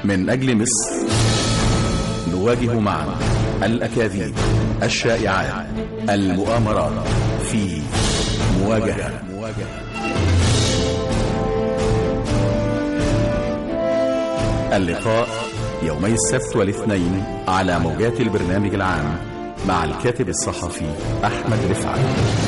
من أجل مصر نواجه معا الأكاذيب الشائعات المؤامرات في مواجهة اللقاء يومي السبت والاثنين على موجات البرنامج العام مع الكاتب الصحفي أحمد رفعت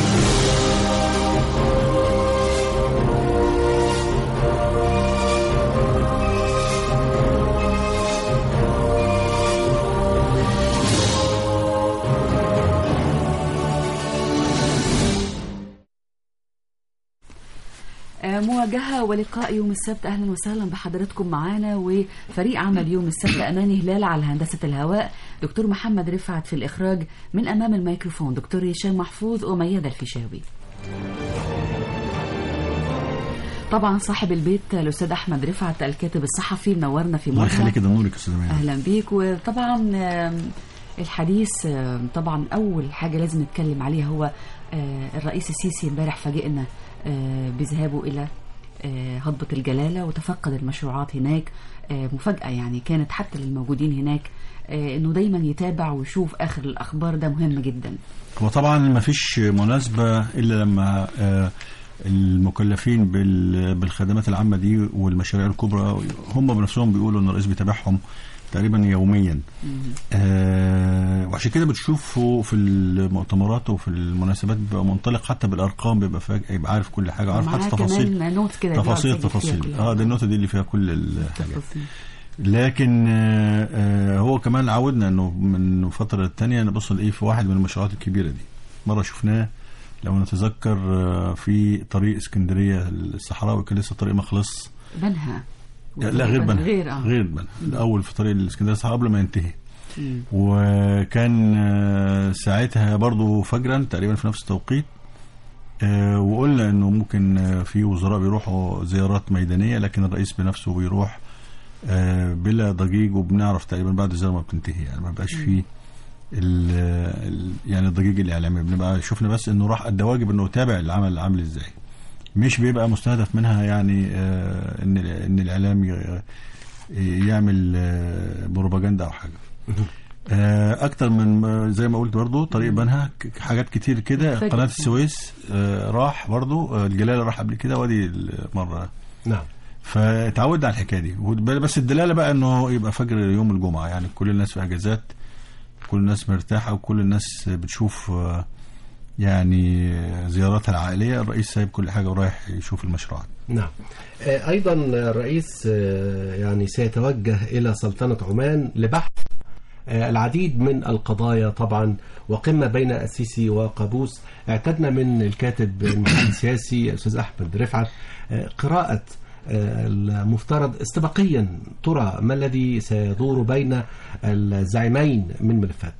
مواجهة ولقاء يوم السبت أهلا وسهلا بحضراتكم معانا وفريق عمل يوم السبت أماني هلال على هندسة الهواء دكتور محمد رفعت في الإخراج من أمام الميكروفون دكتور هشام محفوظ وميادة الفيشاوي طبعا صاحب البيت الأستاذ أحمد رفعت الكاتب الصحفي منورنا في الله مرة يخليك ده نورك يا استاذ ميادة. أهلا بيك وطبعا آم، الحديث آم، طبعا أول حاجة لازم نتكلم عليها هو آه، الرئيس السيسي امبارح فاجئنا آه، بذهابه إلى آه، هضبة الجلالة وتفقد المشروعات هناك آه، مفاجأة يعني كانت حتى للموجودين هناك آه، انه دايما يتابع ويشوف اخر الاخبار ده مهم جدا هو طبعا ما فيش مناسبة إلا لما آه، المكلفين بال- بالخدمات العامة دي والمشاريع الكبرى هم بنفسهم بيقولوا إن الرئيس بيتابعهم تقريبا يوميا آه وعشان كده بتشوفوا في المؤتمرات وفي المناسبات بيبقى منطلق حتى بالارقام بيبقى فاجئ يبقى عارف كل حاجه عارف ومعاه حتى تفاصيل كمان نوت كده تفاصيل بيقعد يسجل فيها تفاصيل كل اه حاجة. دي النوتة دي اللي فيها كل الحاجات تفاصيل. لكن آه، آه، هو كمان عودنا انه من فتره للتانيه نبص لايه في واحد من المشروعات الكبيره دي مره شفناه لو نتذكر آه، في طريق اسكندريه الصحراوي كان لسه الطريق ما خلص بنها لا غير بنها غير اه غير بنها الاول في طريق الاسكندريه الصحراوي قبل ما ينتهي مم. وكان آه، ساعتها برضو فجرا تقريبا في نفس التوقيت آه، وقلنا انه ممكن آه، في وزراء بيروحوا زيارات ميدانيه لكن الرئيس بنفسه بيروح آه، بلا ضجيج وبنعرف تقريبا بعد الزياره ما بتنتهي يعني ما بقاش فيه ال ال- يعني الضجيج الاعلامي بنبقى شفنا بس انه راح ادى واجب انه يتابع العمل عامل ازاي مش بيبقى مستهدف منها يعني آه، ان ان الاعلام ي- يعمل آه، بروباجندا او حاجه آه، اكتر من آه، زي ما قلت برضو طريق بنها ك- حاجات كتير كده فاكر. قناه السويس آه، راح برضو آه، الجلاله راح قبل كده وادي مره نعم فتعودنا على الحكايه دي وب- بس الدلاله بقى انه يبقى فجر يوم الجمعه يعني كل الناس في اجازات كل الناس مرتاحه وكل الناس بتشوف آه، يعني زياراتها العائليه الرئيس سايب كل حاجه ورايح يشوف المشروعات نعم آه، أيضا الرئيس آه، يعني سيتوجه إلى سلطنة عمان لبحث آه، العديد من القضايا طبعا وقمة بين السيسي وقابوس اعتدنا من الكاتب المحلل السياسي الأستاذ أحمد رفعت آه، قراءة آه، المفترض استباقيا ترى ما الذي سيدور بين الزعيمين من ملفات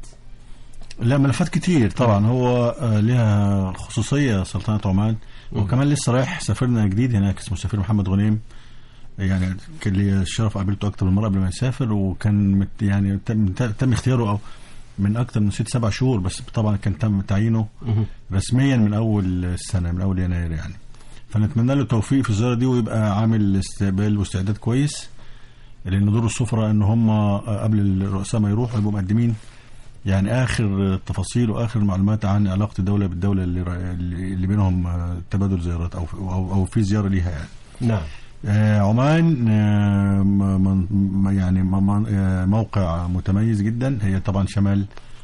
لا ملفات كتير طبعا هو آه، لها خصوصيه سلطنه عمان وكمان لسه رايح سفيرنا جديد هناك اسمه سفير محمد غنيم يعني كان لي الشرف قابلته اكتر من مره قبل ما يسافر وكان مت يعني تم, تم اختياره او من اكتر من ست سبع شهور بس طبعا كان تم تعيينه رسميا من اول السنه من اول يناير يعني فنتمنى له التوفيق في الزياره دي ويبقى عامل استقبال واستعداد كويس لان دور السفراء ان هم قبل الرؤساء ما يروحوا يبقوا مقدمين يعني اخر التفاصيل واخر المعلومات عن علاقه الدوله بالدوله اللي اللي بينهم آه، تبادل زيارات او او, أو في زياره ليها يعني نعم آه، عمان آه، م- من- م- يعني م- م- آه، موقع متميز جدا هي طبعا شمال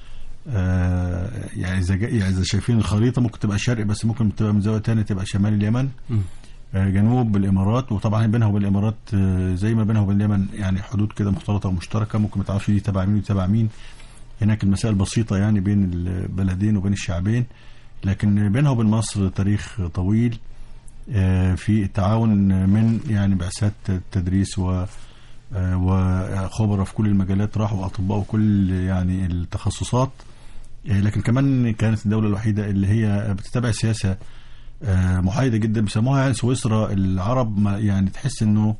آه، يعني اذا جا- يعني اذا شايفين الخريطه ممكن تبقى شرق بس ممكن تبقى من زاويه ثانيه تبقى شمال اليمن مم. آه، جنوب الامارات وطبعا بينها وبين الامارات آه، زي ما بينها وبين اليمن يعني حدود كده مختلطه ومشتركه ممكن ما تعرفش دي تبع مين ودي تبع مين هناك المسائل بسيطه يعني بين البلدين وبين الشعبين لكن بينها وبين مصر تاريخ طويل آه، في التعاون من يعني بعثات التدريس و آه، وخبراء في كل المجالات راحوا اطباء وكل يعني التخصصات آه، لكن كمان كانت الدوله الوحيده اللي هي بتتبع سياسه آه، محايده جدا بيسموها يعني سويسرا العرب ما يعني تحس انه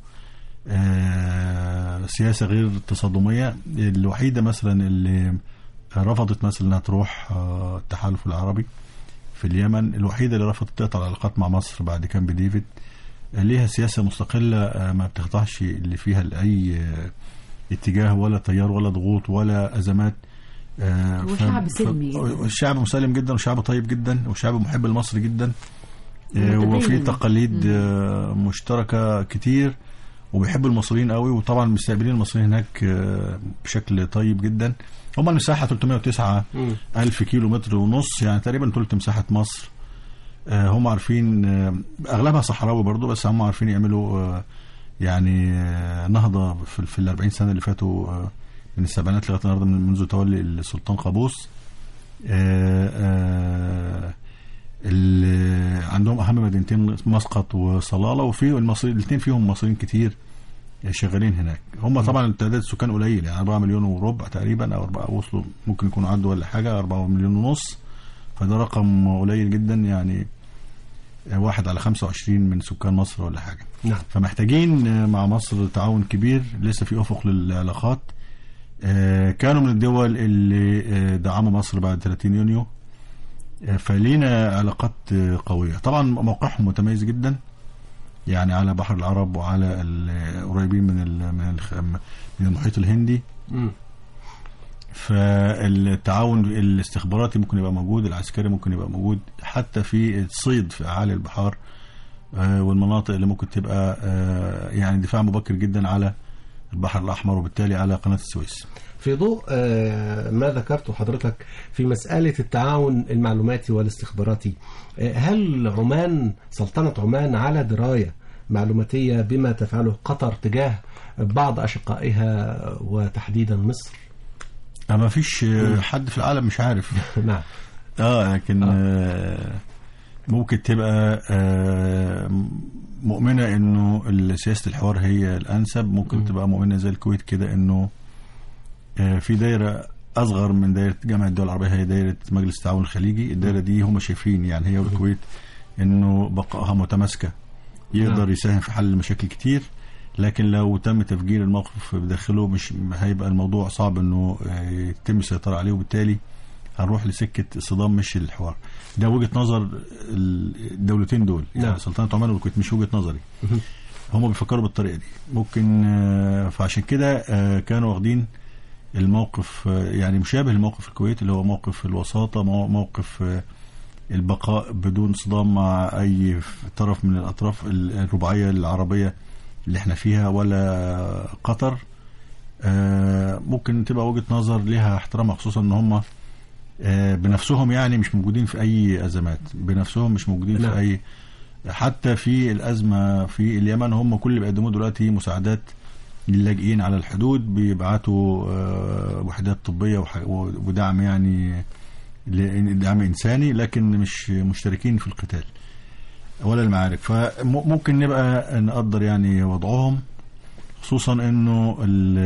آه، سياسه غير تصادميه الوحيده مثلا اللي رفضت مثلا انها تروح آه، التحالف العربي في اليمن الوحيده اللي رفضت تقطع العلاقات مع مصر بعد كامب ديفيد آه، ليها سياسه مستقله آه، ما بتخضعش اللي فيها لاي آه، اتجاه ولا تيار ولا ضغوط ولا ازمات آه، هو ف- شعب ف- سلمي جداً. الشعب مسالم جدا وشعب طيب جدا وشعب محب لمصر جدا آه، متدين. وفي تقاليد آه، مشتركه كتير وبيحبوا المصريين قوي وطبعا مستقبلين المصريين هناك آه، بشكل طيب جدا هم المساحه 309 مم. ألف كيلو متر ونص يعني تقريبا ثلث مساحة مصر آه، هم عارفين آه، أغلبها صحراوي برضو بس هم عارفين يعملوا آه، يعني آه، نهضة في, في ال 40 سنة اللي فاتوا آه، من السبعينات لغاية النهاردة من منذ تولي السلطان قابوس آه، آه، ال- عندهم أهم مدينتين مسقط وصلالة وفي المصريين الاثنين فيهم مصريين كتير شغالين هناك هم طبعا تعداد السكان قليل يعني 4 مليون وربع تقريبا او 4 وصلوا ممكن يكونوا عدوا ولا حاجه 4 مليون ونص فده رقم قليل جدا يعني واحد على 25 من سكان مصر ولا حاجه نعم فمحتاجين مع مصر تعاون كبير لسه في افق للعلاقات آه، كانوا من الدول اللي آه، دعموا مصر بعد 30 يونيو آه، فلينا علاقات آه، قويه طبعا موقعهم متميز جدا يعني على بحر العرب وعلى ال- قريبين من ال- من الخ- من المحيط الهندي مم. فالتعاون الاستخباراتي ممكن يبقى موجود العسكري ممكن يبقى موجود حتى في الصيد في اعالي البحار آه، والمناطق اللي ممكن تبقى آه، يعني دفاع مبكر جدا على البحر الاحمر وبالتالي على قناه السويس في ضوء آه، ما ذكرته حضرتك في مسألة التعاون المعلوماتي والاستخباراتي آه، هل عمان سلطنة عمان على دراية معلوماتية بما تفعله قطر تجاه بعض أشقائها وتحديدا مصر ما فيش آه، حد في العالم مش عارف نعم اه لكن آه ممكن تبقى آه مؤمنه انه سياسه الحوار هي الانسب ممكن تبقى مؤمنه زي الكويت كده انه آه في دايره اصغر من دايره جامعه الدول العربيه هي دايره مجلس التعاون الخليجي الدايره دي هم شايفين يعني هي والكويت انه بقائها متماسكه يقدر نعم. يساهم في حل مشاكل كتير لكن لو تم تفجير الموقف بداخله مش هيبقى الموضوع صعب انه آه، يتم السيطره عليه وبالتالي هنروح لسكه الصدام مش الحوار ده وجهه نظر الدولتين دول يعني نعم. سلطنه عمان والكويت مش وجهه نظري هم بيفكروا بالطريقه دي ممكن آه، فعشان كده آه، كانوا واخدين الموقف آه، يعني مشابه لموقف الكويت اللي هو موقف الوساطه مو- موقف آه، البقاء بدون صدام مع اي طرف من الاطراف الرباعيه العربيه اللي احنا فيها ولا قطر آه، ممكن تبقى وجهه نظر ليها احترامها خصوصا ان هم آه، بنفسهم يعني مش موجودين في اي ازمات بنفسهم مش موجودين نعم. في اي حتى في الازمه في اليمن هم كل اللي بيقدموه دلوقتي مساعدات للاجئين على الحدود بيبعتوا آه، وحدات طبيه وح- ودعم يعني ل- دعم انساني لكن مش مشتركين في القتال ولا المعارك فممكن نبقى نقدر يعني وضعهم خصوصا انه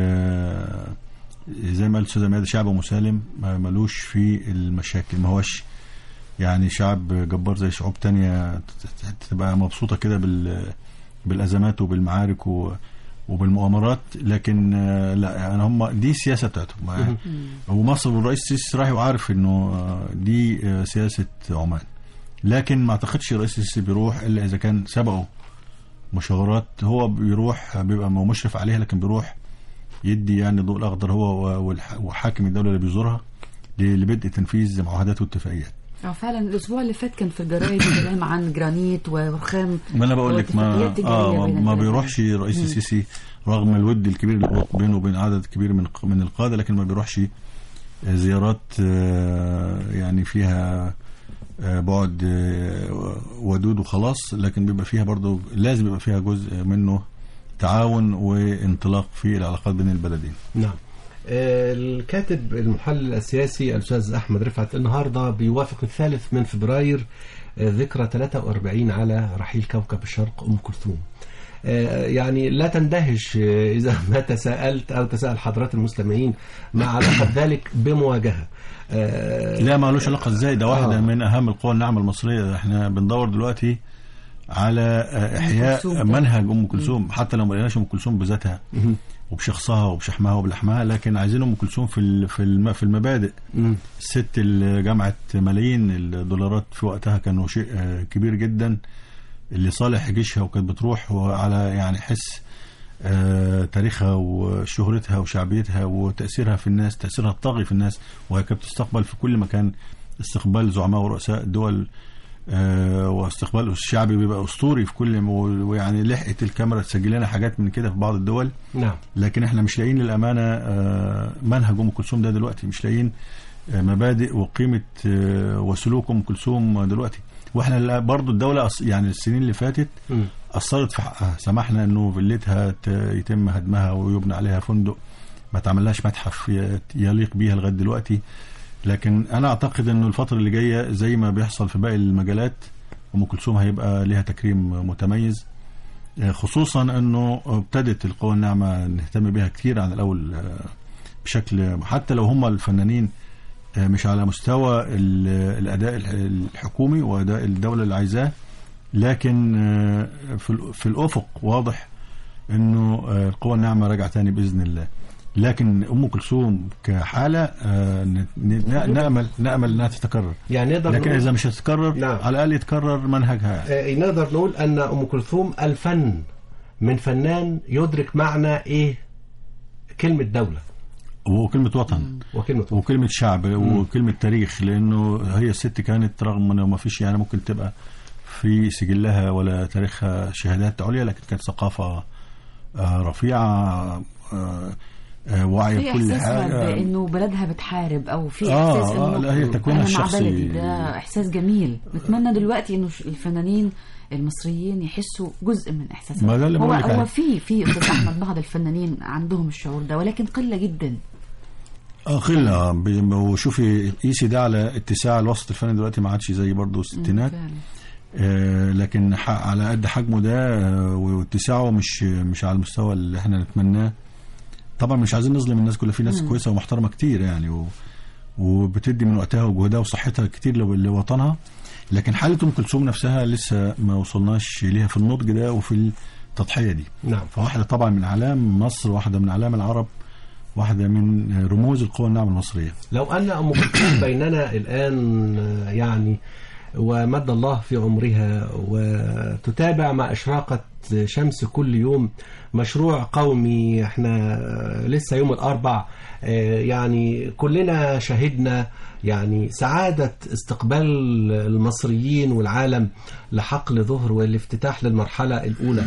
ال- زي ما قال الاستاذ ميادة شعب مسالم ما ملوش في المشاكل ما هوش يعني شعب جبار زي شعوب تانية ت- ت- تبقى مبسوطة كده بال بالأزمات وبالمعارك و وبالمؤامرات لكن آه، لا يعني هم دي السياسة بتاعتهم ما- ومصر والرئيس السيسي رايح وعارف انه آه، دي آه، سياسة عمان لكن ما اعتقدش الرئيس السيسي بيروح الا اذا كان سبقه مشاورات هو بيروح بيبقى مشرف عليها لكن بيروح يدي يعني ضوء الاخضر هو والح- وحاكم الدوله اللي بيزورها ل- لبدء تنفيذ معاهدات واتفاقيات اه فعلا الاسبوع اللي فات كان في الجرايد كلام عن جرانيت ورخام ما انا بقول لك ما واتفاقيات تجارية اه بين ما البلدين. بيروحش الرئيس السيسي رغم الود الكبير اللي هو بينه وبين عدد كبير من من القاده لكن ما بيروحش زيارات آه، يعني فيها آه، بعد آه، ودود وخلاص لكن بيبقى فيها برضو لازم يبقى فيها جزء منه تعاون وانطلاق في العلاقات بين البلدين نعم آه، الكاتب المحلل السياسي الأستاذ أحمد رفعت النهاردة بيوافق الثالث من فبراير آه، ذكرى 43 على رحيل كوكب الشرق أم كلثوم آه، يعني لا تندهش آه، إذا ما تساءلت أو تساءل حضرات المستمعين مع علاقة ذلك بمواجهة آه، لا ما لوش علاقه ازاي ده واحده آه. من اهم القوى الناعمه المصريه احنا بندور دلوقتي على آه، احياء كلثوم. منهج ام كلثوم حتى لو ما لقيناش ام كلثوم بذاتها مهم. وبشخصها وبشحمها وبلحمها لكن عايزين ام كلثوم في ال- في الم- في المبادئ مم. الست اللي جمعت ملايين الدولارات في وقتها كانوا شيء آه، كبير جدا اللي صالح جيشها وكانت بتروح على يعني حس آه، تاريخها وشهرتها وشعبيتها وتاثيرها في الناس تاثيرها الطاغي في الناس وهي كانت بتستقبل في كل مكان استقبال زعماء ورؤساء الدول آه، واستقبال الشعبي بيبقى اسطوري في كل ويعني لحقت الكاميرا تسجل لنا حاجات من كده في بعض الدول نعم لكن احنا مش لاقيين للامانه آه، منهج ام كلثوم ده دلوقتي مش لاقيين آه، مبادئ وقيمه آه، وسلوك ام كلثوم دلوقتي واحنا لا- برضو الدوله أص- يعني السنين اللي فاتت مم. اثرت في حقها سمحنا انه فيلتها ت- يتم هدمها ويبنى عليها فندق ما تعملهاش متحف ي- يليق بيها لغايه دلوقتي لكن انا اعتقد انه الفتره اللي جايه زي ما بيحصل في باقي المجالات ام كلثوم هيبقى ليها تكريم متميز آه، خصوصا انه ابتدت القوى الناعمه نهتم بها كتير عن الاول آه، بشكل حتى لو هم الفنانين آه، مش على مستوى ال- الاداء الح- الحكومي واداء الدوله اللي عايزاه لكن آه، في ال- في الافق واضح انه آه، القوى الناعمه راجعه تاني باذن الله لكن ام كلثوم كحاله آه، ن- ن- نامل نامل انها تتكرر يعني نقدر لكن نقول- اذا مش هتتكرر نعم. على الاقل يتكرر منهجها آه، نقدر نقول ان ام كلثوم الفن من فنان يدرك معنى ايه كلمه دوله وكلمه وطن وكلمه وكلمة شعب وكلمة تاريخ لأنه هي الست كانت رغم أنه ما فيش يعني ممكن تبقى في سجلها ولا تاريخها شهادات عليا لكن كانت ثقافة آه، رفيعة آه، آه، واعية في بكل احساسها حاجة بانه بلدها بتحارب او في آه، احساس آه، انه لا، هي تكوينها انا مع الشخصي. بلدي ده احساس جميل نتمنى دلوقتي انه ش- الفنانين المصريين يحسوا جزء من احساسها ما ده اللي هو بقولك هو عليه. في في استاذ احمد بعض الفنانين عندهم الشعور ده ولكن قله جدا اه قلة ب- وشوفي قيسي ده على اتساع الوسط الفني دلوقتي ما عادش زي برضه الستينات فعلا. آه، لكن ح- على قد حجمه ده آه، واتساعه مش مش على المستوى اللي احنا نتمناه طبعا مش عايزين نظلم الناس كلها في ناس كويسه ومحترمه كتير يعني و وبتدي من وقتها وجهدها وصحتها كتير لو- لوطنها لكن حاله ام كلثوم نفسها لسه ما وصلناش ليها في النضج ده وفي التضحيه دي نعم فواحده طبعا من اعلام مصر واحده من اعلام العرب واحده من رموز القوى الناعمه المصريه لو أن أم كلثوم بيننا الآن آه، يعني ومد الله في عمرها وتتابع مع إشراقة شمس كل يوم مشروع قومي احنا آه، لسه يوم الأربع آه، يعني كلنا شهدنا يعني سعادة استقبال المصريين والعالم لحقل ظهر والافتتاح للمرحلة الأولى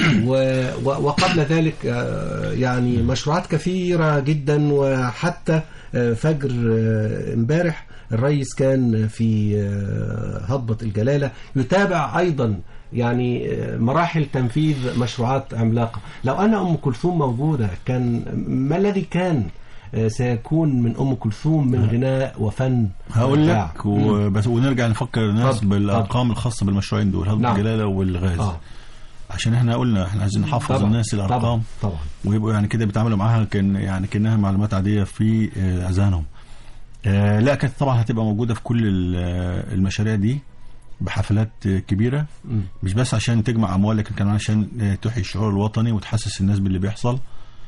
و- و- وقبل ذلك آه، يعني مشروعات كثيرة جدا وحتى آه، فجر آه، امبارح الرئيس كان في آه، هضبة الجلالة يتابع أيضا يعني آه، مراحل تنفيذ مشروعات عملاقة لو أن أم كلثوم موجودة كان ما الذي كان آه، سيكون من أم كلثوم من غناء وفن هقول وإبداع؟ لك وبس ونرجع نفكر الناس اتفضل، بالارقام الخاصه بالمشروعين دول هضبة نعم. الجلاله والغاز آه. عشان احنا قلنا احنا عايزين نحفظ طبعا، الناس الارقام طبعا طبعا ويبقوا يعني كده بيتعاملوا معاها كان يعني كانها معلومات عاديه في آه، اذهانهم. آه، لا كانت طبعا هتبقى موجوده في كل ال- آه، المشاريع دي بحفلات آه، كبيره مم. مش بس عشان تجمع اموال لكن كمان عشان آه، تحيي الشعور الوطني وتحسس الناس باللي بيحصل.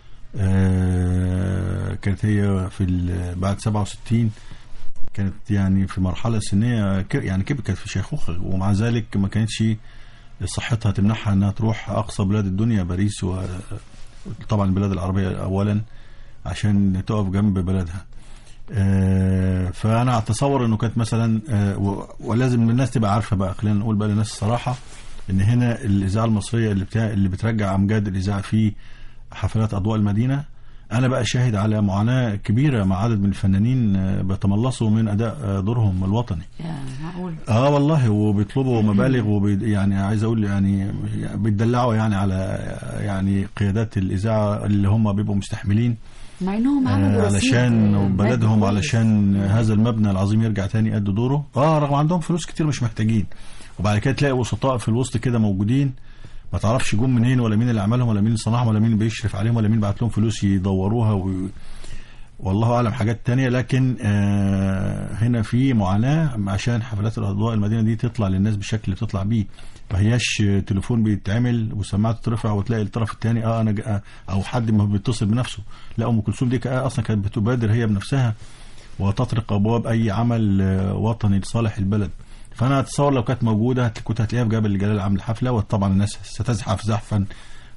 آه، كانت هي في ال- بعد 67 كانت يعني في مرحله سنيه ك- يعني كبر كانت في شيخوخه ومع ذلك ما كانتش صحتها تمنحها انها تروح اقصى بلاد الدنيا باريس وطبعا البلاد العربيه اولا عشان تقف جنب بلدها. آه، فانا اتصور انه كانت مثلا آه، و- ولازم الناس تبقى عارفه بقى خلينا نقول بقى للناس الصراحه ان هنا الاذاعه المصريه اللي بتاع اللي بترجع امجاد الاذاعه في حفلات اضواء المدينه انا بقى شاهد على معاناه كبيره مع عدد من الفنانين آه، بيتملصوا من اداء آه، دورهم الوطني يا معقول اه والله وبيطلبوا مبالغ وبي يعني عايز اقول يعني بيتدلعوا يعني على يعني قيادات الاذاعه اللي هم بيبقوا مستحملين مع انهم عملوا آه رصيد، علشان آه، بلدهم مادي علشان هذا المبنى العظيم يرجع تاني يأدي دوره اه رغم عندهم فلوس كتير مش محتاجين وبعد كده تلاقي وسطاء في الوسط كده موجودين ما تعرفش جم منين ولا مين اللي عملهم ولا مين اللي صنعهم ولا مين بيشرف عليهم ولا مين بعت لهم فلوس يدوروها و... والله اعلم حاجات تانية لكن آه هنا في معاناه عشان حفلات الاضواء المدينه دي تطلع للناس بالشكل اللي بتطلع بيه ما هياش تليفون بيتعمل وسماعه ترفع وتلاقي الطرف الثاني اه انا جا- او حد ما بيتصل بنفسه لا ام كلثوم دي كا- اصلا كانت بتبادر هي بنفسها وتطرق ابواب اي عمل آه، وطني لصالح البلد فانا اتصور لو كانت موجوده هت- كنت هتلاقيها في جبل الجلال عامل حفله وطبعا الناس ستزحف زحفا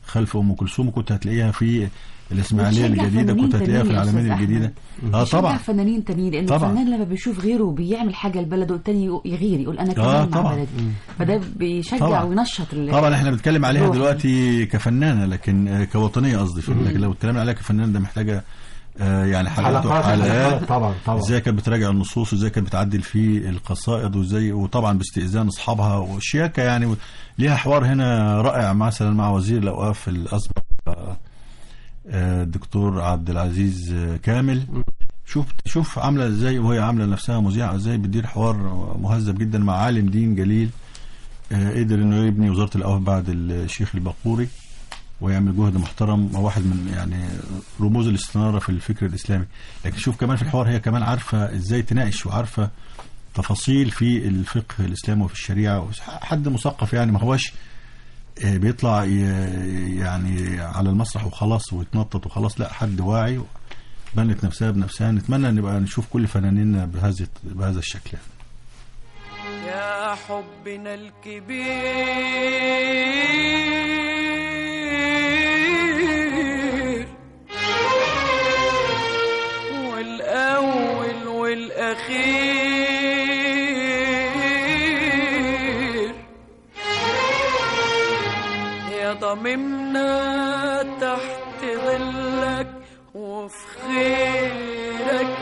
خلف ام كلثوم كنت هتلاقيها في الاسماعيليه وتشجع الجديده فنانين كنت هتلاقيها في تانيين يا العالمين أستاذ الجديده أحمد. اه يشجع طبعا فنانين تانيين لان طبعا. الفنان لما بيشوف غيره بيعمل حاجه لبلده التاني يغير يقول انا كمان آه، مع طبعا. بلدي فده بيشجع طبعا. وينشط ال- طبعا احنا بنتكلم عليها روح. دلوقتي كفنانه لكن آه، كوطنيه قصدي لكن لو اتكلمنا عليها كفنانه ده محتاجه آه، يعني حلقات حلقات وحلقات حلقات طبعا طبعا ازاي كانت بتراجع النصوص وازاي كانت بتعدل في القصائد وازاي وطبعا باستئذان اصحابها والشياكه يعني ليها حوار هنا رائع مثلا مع وزير الاوقاف الاسبق آه، آه، الدكتور عبد العزيز آه، كامل شوف شوف عامله ازاي وهي عامله نفسها مذيعه ازاي بتدير حوار مهذب جدا مع عالم دين جليل آه، قدر انه يبني وزاره الاوقاف بعد الشيخ البقوري ويعمل جهد محترم واحد من يعني رموز الاستناره في الفكر الاسلامي لكن شوف كمان في الحوار هي كمان عارفه ازاي تناقش وعارفه تفاصيل في الفقه الاسلامي وفي الشريعه حد مثقف يعني ما هوش آه، بيطلع ي- يعني على المسرح وخلاص ويتنطط وخلاص لا حد واعي بنت نفسها بنفسها نتمنى ان نبقى نشوف كل فنانينا بهذا بهذا الشكل يعني. يا حبنا الكبير والأول والأخير يا ضممنا تحت ظلك وفي خيرك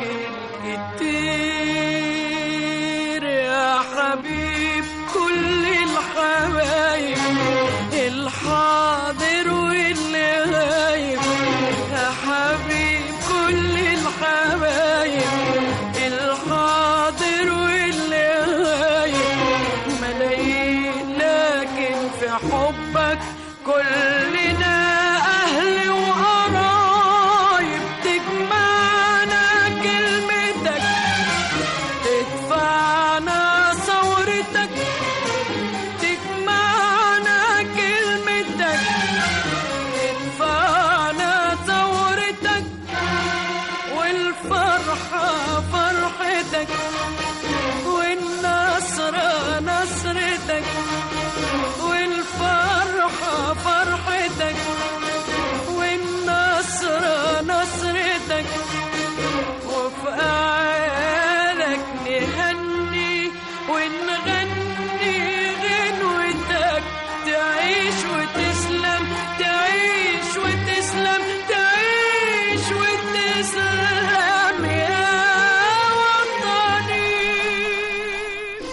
الكتير يا حبيب كل الحبايب الحاضر واللي غايب يا حبيب كل الحبايب الحاضر واللي غايب ملايين لكن في حبك كلنا أهل وقرايب تجمعنا كلمتك تدفعنا ثورتك تجمعنا كلمتك تدفعنا ثورتك والفرحة فرحتك والنصر نصرتك والفرحة فرحتك والنصر نصرتك وفي أعيالك نهني ونغني غنوتك تعيش وتسلم تعيش وتسلم تعيش وتسلم يا وطني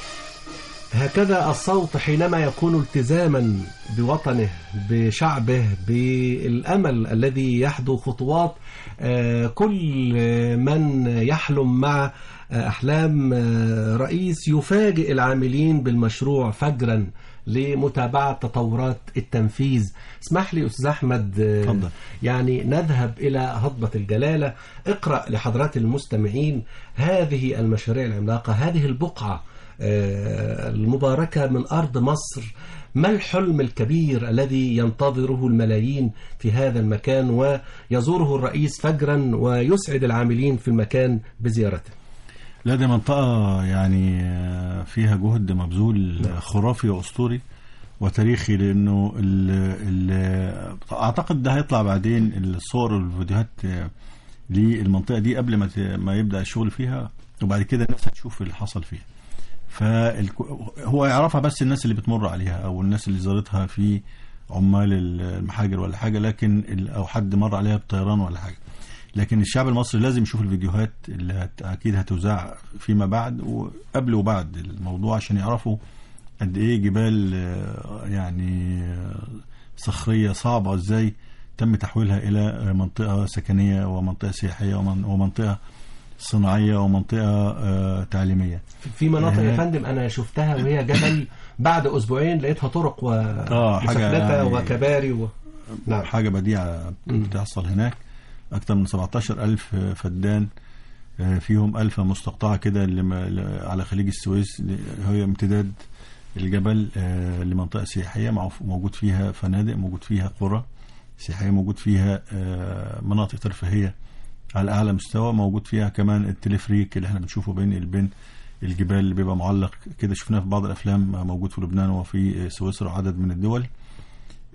هكذا الصوت حينما يكون التزاما بوطنه بشعبه بالامل الذي يحدو خطوات آه، كل من يحلم مع آه، احلام آه، رئيس يفاجئ العاملين بالمشروع فجرا لمتابعه تطورات التنفيذ اسمح لي استاذ احمد آه، اتفضل. يعني نذهب الى هضبه الجلاله اقرا لحضرات المستمعين هذه المشاريع العملاقه هذه البقعه آه، المباركة من أرض مصر ما الحلم الكبير الذي ينتظره الملايين في هذا المكان ويزوره الرئيس فجرا ويسعد العاملين في المكان بزيارته لا دي منطقة يعني آه، فيها جهد مبذول خرافي وأسطوري وتاريخي لأنه ال ال أعتقد ده هيطلع بعدين الصور والفيديوهات آه، للمنطقة دي قبل ما ت- ما يبدأ الشغل فيها وبعد كده الناس هتشوف اللي حصل فيها فهو يعرفها بس الناس اللي بتمر عليها أو الناس اللي زارتها في عمال المحاجر ولا حاجة لكن ال- أو حد مر عليها بطيران ولا حاجة لكن الشعب المصري لازم يشوف الفيديوهات اللي هت... اكيد هتذاع فيما بعد وقبل وبعد الموضوع عشان يعرفوا قد ايه جبال آه، يعني آه، صخريه صعبه ازاي تم تحويلها الى آه، منطقه سكنيه ومنطقه سياحيه ومن... ومنطقه صناعيه ومنطقه آه، تعليميه في مناطق يا آه. فندم أنا شفتها وهي جبل بعد أسبوعين لقيتها طرق و آه، حاجة مسفلتة يعني- وكباري و... نعم حاجة بديعة بتحصل هناك أكثر من 17 ألف فدان آه، فيهم ألف مستقطعة كده اللي ما- اللي على خليج السويس اللي هي امتداد الجبل آه، لمنطقة سياحية معروف- موجود فيها فنادق موجود فيها قرى سياحية موجود فيها آه، مناطق ترفيهية على أعلى مستوى موجود فيها كمان التلفريك اللي احنا بنشوفه بين بين الجبال اللي بيبقى معلق كده شفناه في بعض الأفلام موجود في لبنان وفي سويسرا وعدد من الدول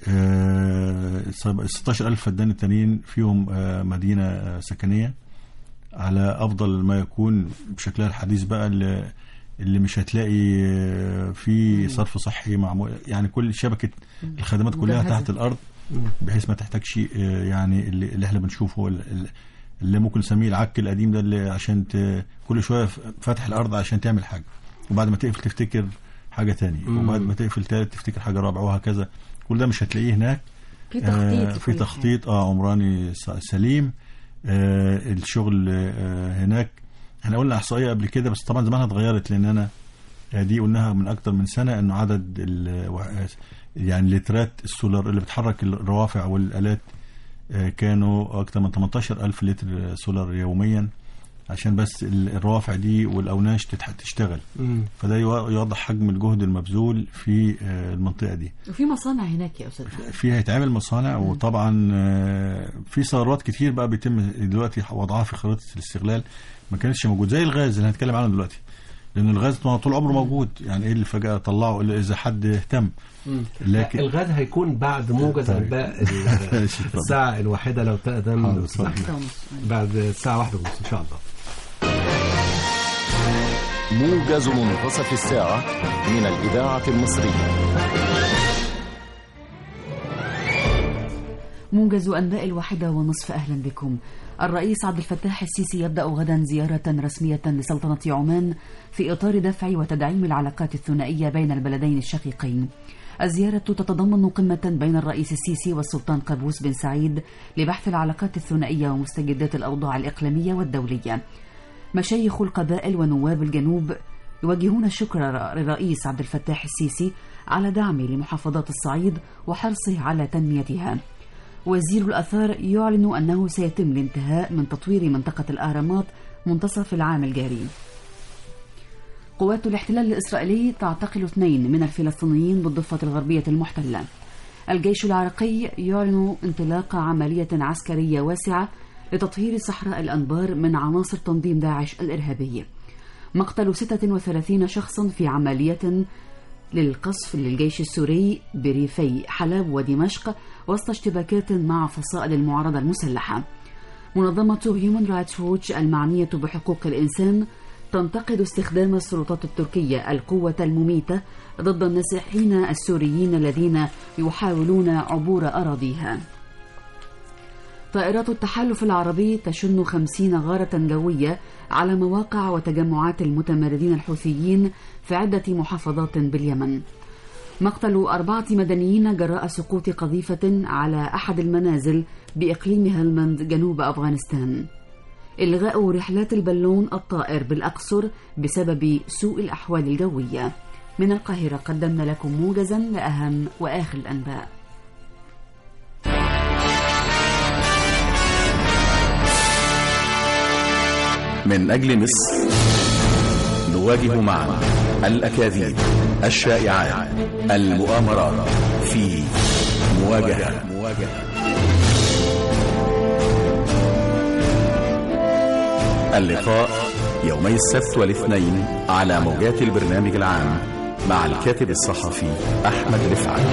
آه، 16000 فدان التانيين فيهم آه، مدينة آه، سكنية على أفضل ما يكون بشكلها الحديث بقى اللي, اللي مش هتلاقي آه، في صرف صحي معمول يعني كل شبكة الخدمات كلها مجهزة. تحت الأرض بحيث ما تحتاجش آه، يعني اللي, اللي احنا بنشوفه ال- ال- اللي ممكن نسميه العك القديم ده اللي عشان ت... كل شويه ف- فاتح الارض عشان تعمل حاجه وبعد ما تقفل تفتكر حاجه تانية مم. وبعد ما تقفل تالت تفتكر حاجه رابعه وهكذا كل ده مش هتلاقيه هناك في تخطيط آه لكل في حاجة. تخطيط اه عمراني س- سليم آه الشغل آه هناك احنا قلنا احصائيه قبل كده بس طبعا زمانها اتغيرت لان انا آه، دي قلناها من اكتر من سنه انه عدد ال- وح- يعني لترات السولار اللي بتحرك الروافع والالات آه، كانوا اكتر من 18 الف لتر سولار يوميا عشان بس ال- الروافع دي والاوناش تتح- تشتغل مم. فده يو- يوضح حجم الجهد المبذول في آه، المنطقه دي وفي مصانع هناك يا استاذ أحمد. فيها يتعمل مصانع وطبعا آه، في ثروات كتير بقى بيتم دلوقتي وضعها في خريطه الاستغلال ما كانتش موجود زي الغاز اللي هنتكلم عنه دلوقتي لان الغاز طول طول عمره موجود يعني ايه اللي فجاه طلعه الا اذا حد اهتم لكن الغد هيكون بعد موجز طيب. انباء ال- ماشي، اتفضل. الساعه الواحده لو تقدم حاضر، أستاذ اتفضل. أحمد. واحدة ونص. بعد الساعه واحدة ونص ان شاء الله موجز منتصف الساعة من الإذاعة المصرية موجز أنباء الواحدة ونصف أهلا بكم الرئيس عبد الفتاح السيسي يبدأ غدا زيارة رسمية لسلطنة عمان في إطار دفع وتدعيم العلاقات الثنائية بين البلدين الشقيقين الزيارة تتضمن قمة بين الرئيس السيسي والسلطان قابوس بن سعيد لبحث العلاقات الثنائية ومستجدات الأوضاع الإقليمية والدولية مشايخ القبائل ونواب الجنوب يوجهون الشكر للرئيس عبد الفتاح السيسي على دعمه لمحافظات الصعيد وحرصه على تنميتها وزير الآثار يعلن أنه سيتم الانتهاء من تطوير منطقة الأهرامات منتصف العام الجاري قوات الاحتلال الإسرائيلي تعتقل اثنين من الفلسطينيين بالضفة الغربية المحتلة الجيش العراقي يعلن انطلاق عملية عسكرية واسعة لتطهير صحراء الأنبار من عناصر تنظيم داعش الإرهابي مقتل 36 شخصا في عملية للقصف للجيش السوري بريفي حلب ودمشق وسط اشتباكات مع فصائل المعارضة المسلحة منظمة هيومن رايتس ووتش المعنية بحقوق الإنسان تنتقد استخدام السلطات التركية القوة المميتة ضد النازحين السوريين الذين يحاولون عبور أراضيها طائرات التحالف العربي تشن خمسين غارة جوية على مواقع وتجمعات المتمردين الحوثيين في عدة محافظات باليمن مقتل أربعة مدنيين جراء سقوط قذيفة على أحد المنازل بإقليم هلمند جنوب أفغانستان إلغاء رحلات البالون الطائر بالأقصر بسبب سوء الأحوال الجوية من القاهرة قدمنا لكم موجزا لأهم وآخر الأنباء من أجل مصر نواجه معا الأكاذيب الشائعات المؤامرات في مواجهة مواجهة اللقاء يومي السبت والاثنين على موجات البرنامج العام مع الكاتب الصحفي أحمد رفعت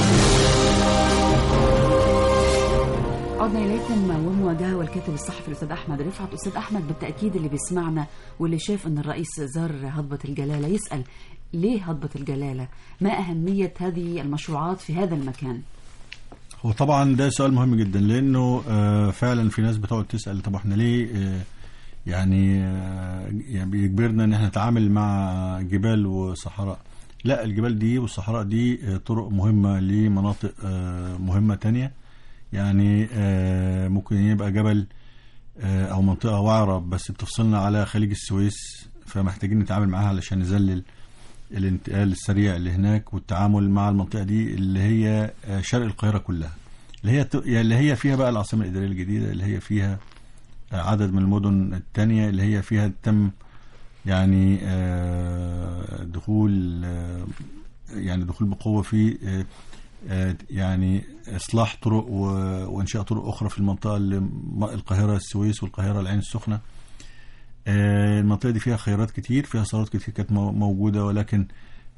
عدنا إليكم ومواجهة والكاتب الصحفي الأستاذ أحمد رفعت أستاذ أحمد بالتأكيد اللي بيسمعنا واللي شاف أن الرئيس زار هضبة الجلالة يسأل ليه هضبة الجلالة ما أهمية هذه المشروعات في هذا المكان هو طبعا ده سؤال مهم جدا لانه آه، فعلا في ناس بتقعد تسال طب احنا ليه آه، يعني آه، يعني بيجبرنا ان احنا نتعامل مع جبال وصحراء لا الجبال دي والصحراء دي آه، طرق مهمه لمناطق آه، مهمه تانية يعني آه، ممكن يبقى جبل آه، او منطقه وعره بس بتفصلنا على خليج السويس فمحتاجين نتعامل معاها علشان نذلل الانتقال السريع اللي هناك والتعامل مع المنطقه دي اللي هي آه، شرق القاهره كلها اللي هي يعني اللي هي فيها بقى العاصمه الاداريه الجديده اللي هي فيها آه، عدد من المدن الثانيه اللي هي فيها تم يعني آه، دخول آه، يعني دخول بقوه في آه، آه، يعني اصلاح طرق و- وانشاء طرق اخرى في المنطقه اللي م- القاهره السويس والقاهره العين السخنه آه، المنطقه دي فيها خيرات كتير فيها ثروات كتير كانت مو- موجوده ولكن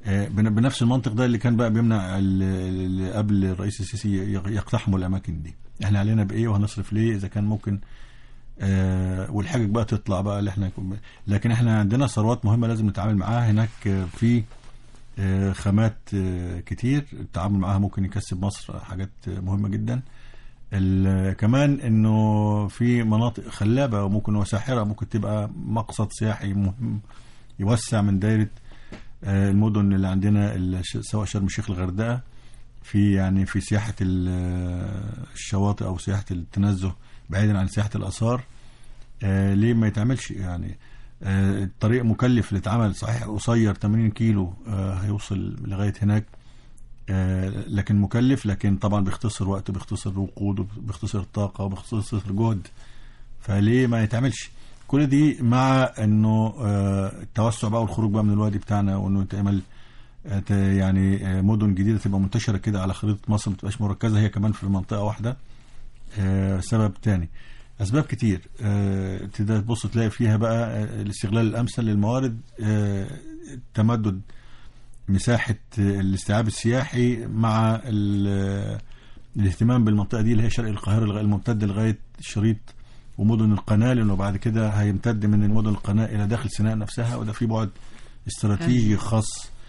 آه، بن- بنفس المنطق ده اللي كان بقى بيمنع ال- اللي قبل الرئيس السيسي يق- يقتحموا الاماكن دي احنا علينا بايه وهنصرف ليه اذا كان ممكن آه والحاجه بقى تطلع بقى اللي احنا لكن احنا عندنا ثروات مهمه لازم نتعامل معاها هناك آه، في آه، خامات آه، كتير التعامل معاها ممكن يكسب مصر حاجات آه، مهمه جدا ال- كمان انه في مناطق خلابه وممكن وساحره ممكن تبقى مقصد سياحي مهم يوسع من دايره آه، المدن اللي عندنا الش- سواء شرم الشيخ الغردقه في يعني في سياحه ال- آه، الشواطئ او سياحه التنزه بعيدا عن سياحه الاثار آه، ليه ما يتعملش يعني آه، الطريق مكلف اللي اتعمل صحيح قصير 80 كيلو آه، هيوصل لغايه هناك آه، لكن مكلف لكن طبعا بيختصر وقت بيختصر وقود بيختصر طاقه وبيختصر جهد فليه ما يتعملش كل دي مع انه آه، التوسع بقى والخروج بقى من الوادي بتاعنا وانه تعمل آه، ت- يعني آه، مدن جديده تبقى منتشره كده على خريطه مصر ما تبقاش مركزه هي كمان في منطقه واحده آه، سبب تاني اسباب كتير آه، تبدا تبص تلاقي فيها بقى آه، الاستغلال الامثل للموارد آه، تمدد مساحه آه، الاستيعاب السياحي مع ال- الاهتمام بالمنطقه دي اللي هي شرق القاهره لغاية- الممتده لغايه شريط ومدن القناه لانه بعد كده هيمتد من المدن القناه الى داخل سيناء نفسها وده في بعد استراتيجي خاص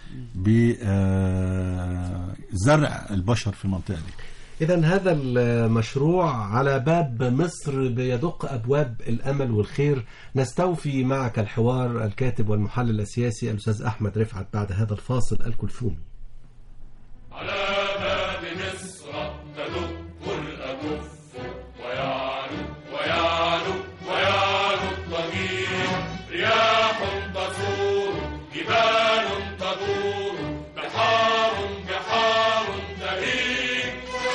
بزرع البشر في المنطقه دي إذا هذا المشروع على باب مصر بيدق أبواب الأمل والخير نستوفي معك الحوار الكاتب والمحلل السياسي الأستاذ أحمد رفعت بعد هذا الفاصل الكلثومي على باب مصر تدق الأكف ويعلو ويعلو ويعلو الضجيج رياح تصور جبال تدور بحار بحار تهيج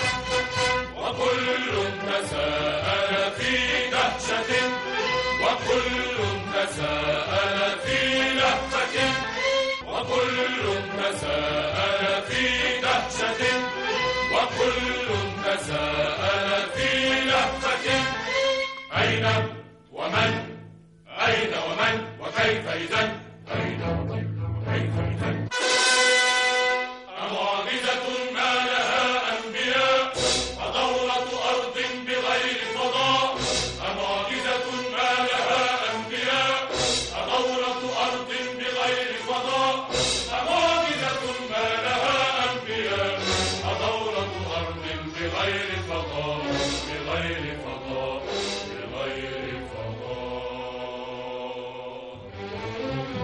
وكل تساءل في دهشة وكل تساءل في لهفة وكل تساءل في دهشة وكل تساءل في لهفة أين ومن أين ومن وكيف إذا أين ومن وكيف إذا أمعجزة ما لها أنبياء أدورة أرض بغير فضاء أمعجزة ما لها أنبياء أدورة أرض بغير فضاء أمعجزة ما لها أنبياء أدورة أرض بغير فضاء بغير فضاء بغير فضاء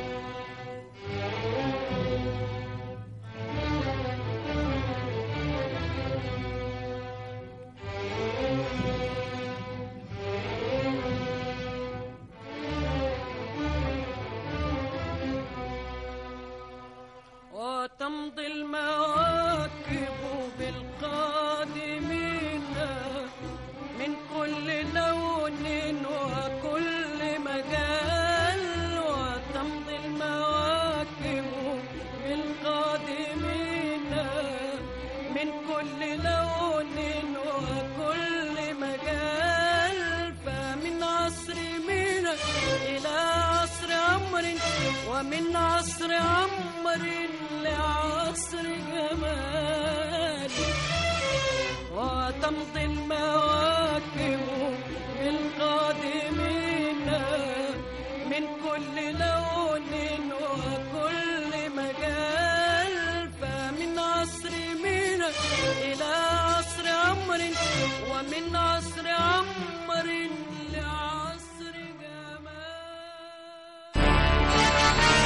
وتمضي المواكب بالقادمين من كل لون وكل مجال وتمضي المواكب بالقادمين من كل لون وكل مجال فمن عصر مينا إلى عصر عمر ومن عصر عمر لعصر جمال وتمضي المواكب بالقادمين من كل لون وكل مجال فمن عصر مينا إلى عصر عمر ومن عصر عمر لعصر جمال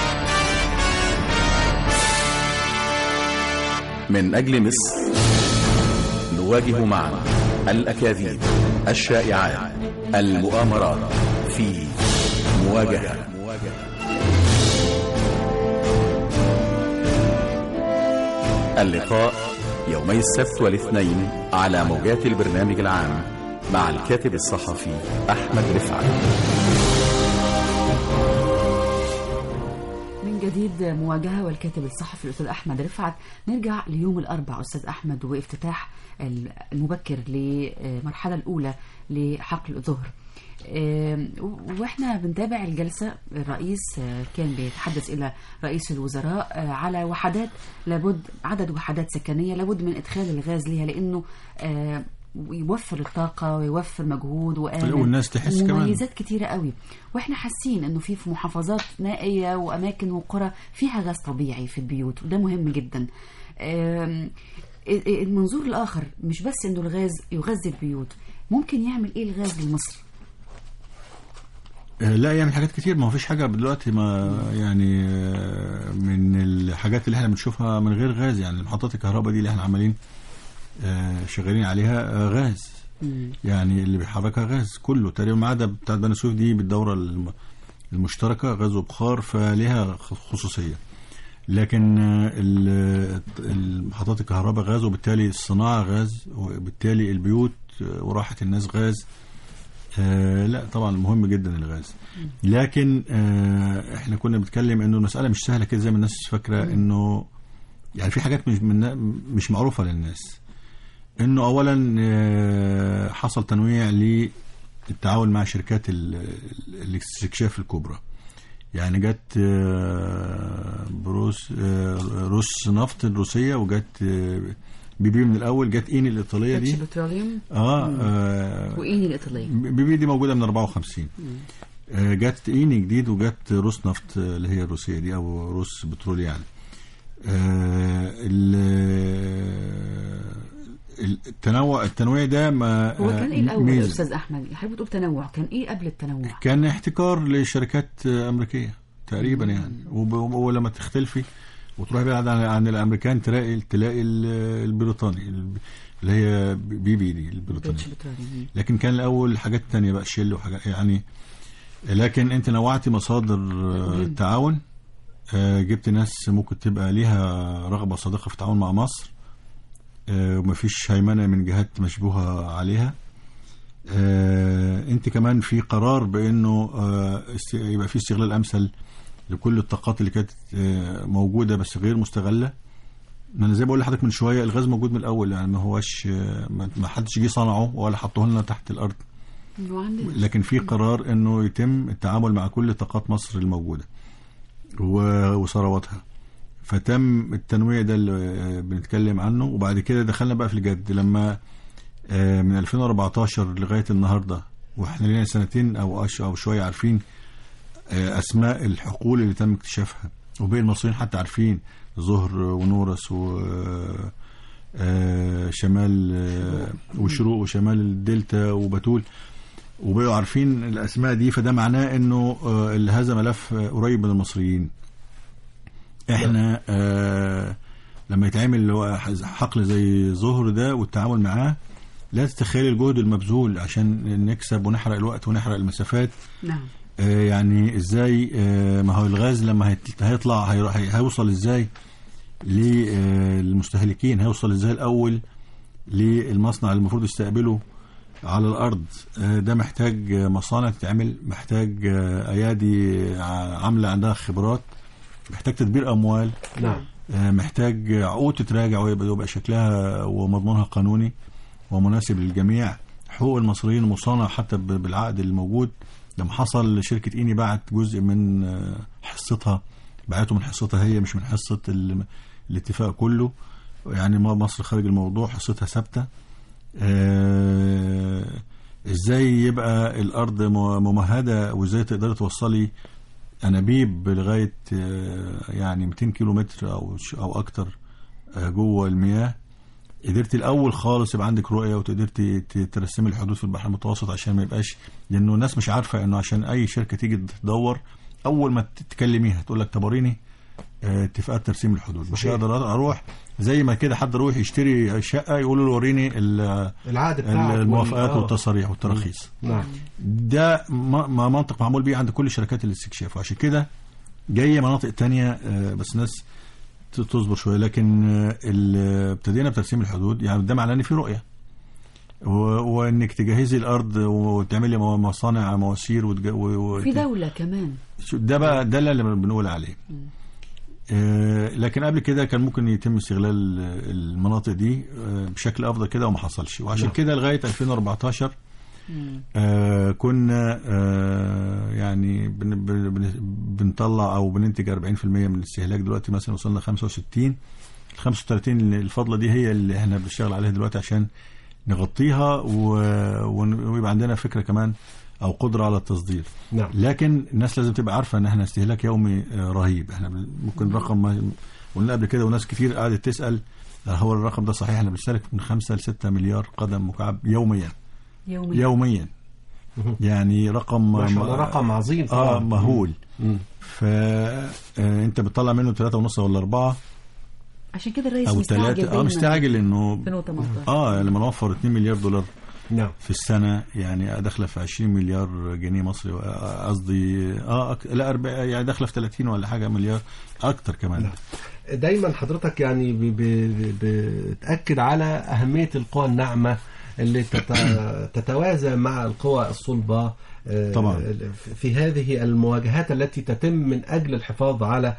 من أجل مصر نواجه معا الأكاذيب الشائعات المؤامرات في مواجهة اللقاء يومي السبت والاثنين على موجات البرنامج العام مع الكاتب الصحفي أحمد رفعت من جديد مواجهة والكاتب الصحفي الأستاذ أحمد رفعت نرجع ليوم الأربع أستاذ أحمد وافتتاح المبكر للمرحلة الأولى لحقل الظهر آم، واحنا بنتابع الجلسه الرئيس آه، كان بيتحدث الى رئيس الوزراء آه، على وحدات لابد عدد وحدات سكنيه لابد من ادخال الغاز ليها لانه آه، يوفر الطاقه ويوفر مجهود وآمن والناس تحس كمان. مميزات كتيره قوي واحنا حاسين انه في في محافظات نائيه واماكن وقرى فيها غاز طبيعي في البيوت وده مهم جدا آم، المنظور الاخر مش بس انه الغاز يغذي البيوت ممكن يعمل ايه الغاز لمصر آه، لا يعمل حاجات كتير ما هو فيش حاجه دلوقتي ما يعني آه، من الحاجات اللي احنا بنشوفها من غير غاز يعني محطات الكهرباء دي اللي احنا عمالين آه، شغالين عليها آه، غاز يعني اللي بيحركها غاز كله تقريبا ما عدا بتاعت بني سويف دي بالدوره الم- المشتركه غاز وبخار فليها خصوصيه لكن آه، ال- المحطات الكهرباء غاز وبالتالي الصناعه غاز وبالتالي البيوت آه، وراحه الناس غاز آه لا طبعا مهم جدا الغاز لكن آه احنا كنا بنتكلم انه المساله مش سهله كده زي ما الناس فاكره انه يعني في حاجات مش من مش معروفه للناس انه اولا آه حصل تنويع للتعاون مع شركات ال- ال- الاستكشاف الكبرى يعني جت آه، بروس آه، روس نفط الروسيه وجت آه، بي بي من الاول جت ايني الايطاليه كاتش دي بتروليوم اه, آه وايني الايطاليه بي بي دي موجوده من 54 آه، جت ايني جديد وجت روس نفط آه، اللي هي الروسيه دي او روس بترول يعني آه، ال- التنوع التنويع ده ما هو كان ايه الاول يا ميزة. استاذ احمد حضرتك بتقول تنوع كان ايه قبل التنوع كان احتكار لشركات آه، امريكيه تقريبا يعني وب- ولما تختلفي وتروحي بعد عن, عن الامريكان تلاقي تلاقي ال- البريطاني اللي هي بي بي دي البريطانيه كاتش بتروليوم لكن كان الاول حاجات تانية بقى شيل وحاجات يعني لكن انت نوعتي مصادر آه، التعاون آه، جبت ناس ممكن تبقى ليها رغبة صادقة في التعاون مع مصر آه، ومفيش هيمنة من جهات مشبوهة عليها آه، انت كمان في قرار بانه آه، است- يبقى في استغلال امثل لكل الطاقات اللي كانت آه، موجودة بس غير مستغلة ما انا زي ما بقول لحضرتك من شويه الغاز موجود من الاول يعني ما هوش آه، ما ما حدش جه صنعه ولا حطه لنا تحت الارض وعندنا لكن في قرار انه يتم التعامل مع كل طاقات مصر الموجوده و- وثرواتها فتم التنويع ده اللي آه، بنتكلم عنه وبعد كده دخلنا بقى في الجد لما آه، من 2014 لغايه النهارده واحنا لنا سنتين او أش- او شويه عارفين آه، اسماء الحقول اللي تم اكتشافها وبين المصريين حتى عارفين زهر ونورس و آه، شمال آه، وشروق وشمال الدلتا وبتول وبقوا عارفين الاسماء دي فده معناه انه آه، اللي هذا ملف آه، قريب من المصريين احنا آه لما يتعمل اللي هو حقل زي ظهر ده والتعامل معاه لا تتخيل الجهد المبذول عشان نكسب ونحرق الوقت ونحرق المسافات نعم آه يعني ازاي آه ما هو الغاز لما هيت- هيطلع هي- هي- هيوصل ازاي للمستهلكين هيوصل ازاي الاول للمصنع اللي المفروض يستقبله على الارض آه، ده محتاج آه، مصانع تتعمل محتاج آه، ايادي ع- عامله عندها خبرات محتاج تدبير اموال نعم آه، محتاج عقود تتراجع ويبقى يبقى شكلها ومضمونها قانوني ومناسب للجميع حقوق المصريين مصانع حتى ب- بالعقد الموجود لما حصل شركة إيني باعت جزء من آه، حصتها باعته من حصتها هي مش من حصة ال- الاتفاق كله يعني ما- مصر خارج الموضوع حصتها ثابتة آه، ازاي يبقى الارض م- ممهده وازاي تقدري توصلي انابيب لغايه آه، يعني 200 كيلو متر او ش- او اكتر آه، جوه المياه قدرتي الاول خالص يبقى عندك رؤيه وتقدرتي ت- ترسمي الحدود في البحر المتوسط عشان ما يبقاش لانه الناس مش عارفه انه عشان اي شركه تيجي تدور اول ما تكلميها تقول لك طب وريني آه، اتفاقات ترسيم الحدود مش صحيح. هقدر اروح زي ما كده حد يروح يشتري شقه يقولوا له وريني ال- العقد بتاعك الموافقات وال- آه. والتصاريح والتراخيص نعم ده ما ما منطق معمول بيه عند كل شركات الاستكشاف وعشان كده جايه مناطق تانية آه، بس ناس ت- تصبر شويه لكن آه، ال- ابتدينا بترسيم الحدود يعني ده معناه ان في رؤيه و- وانك تجهزي الارض وتعملي مو- مصانع مواسير وتج... و... و... في دولة كمان شو- ده بقى ده اللي بنقول عليه آه، لكن قبل كده كان ممكن يتم استغلال آه، المناطق دي آه، بشكل افضل كده وما حصلش وعشان نعم. كده لغايه 2014 آه كنا آه يعني بن بن بن- بنطلع او بننتج 40% من الاستهلاك دلوقتي مثلا وصلنا 65 ال 35 اللي الفاضله دي هي اللي احنا بنشتغل عليها دلوقتي عشان نغطيها و- ون- ويبقى عندنا فكره كمان او قدره على التصدير نعم لكن الناس لازم تبقى عارفه ان احنا استهلاك يومي آه، رهيب احنا بن- ممكن رقم ما قلنا قبل كده وناس كتير قعدت تسال آه، هو الرقم ده صحيح احنا بنستهلك من 5 ل 6 مليار قدم مكعب يوميا يوميا يوميا يعني رقم ما شاء الله رقم عظيم اه طبعا مهول مم. فانت بتطلع منه 3.5 ولا 4 عشان كده الرئيس او مستعجل 3 اه دايماً مستعجل انه 2018 اه لما نوفر 2 مليار دولار نعم في السنه يعني داخله في 20 مليار جنيه مصري آه، قصدي اه أك... لا أربع... يعني داخله في 30 ولا حاجه مليار اكتر كمان نعم. دايما حضرتك يعني ب- ب- ب- بتأكد على أهمية القوى الناعمة اللي تت- تتوازى مع القوى الصلبة آه، طبعاً. في هذه المواجهات التي تتم من أجل الحفاظ على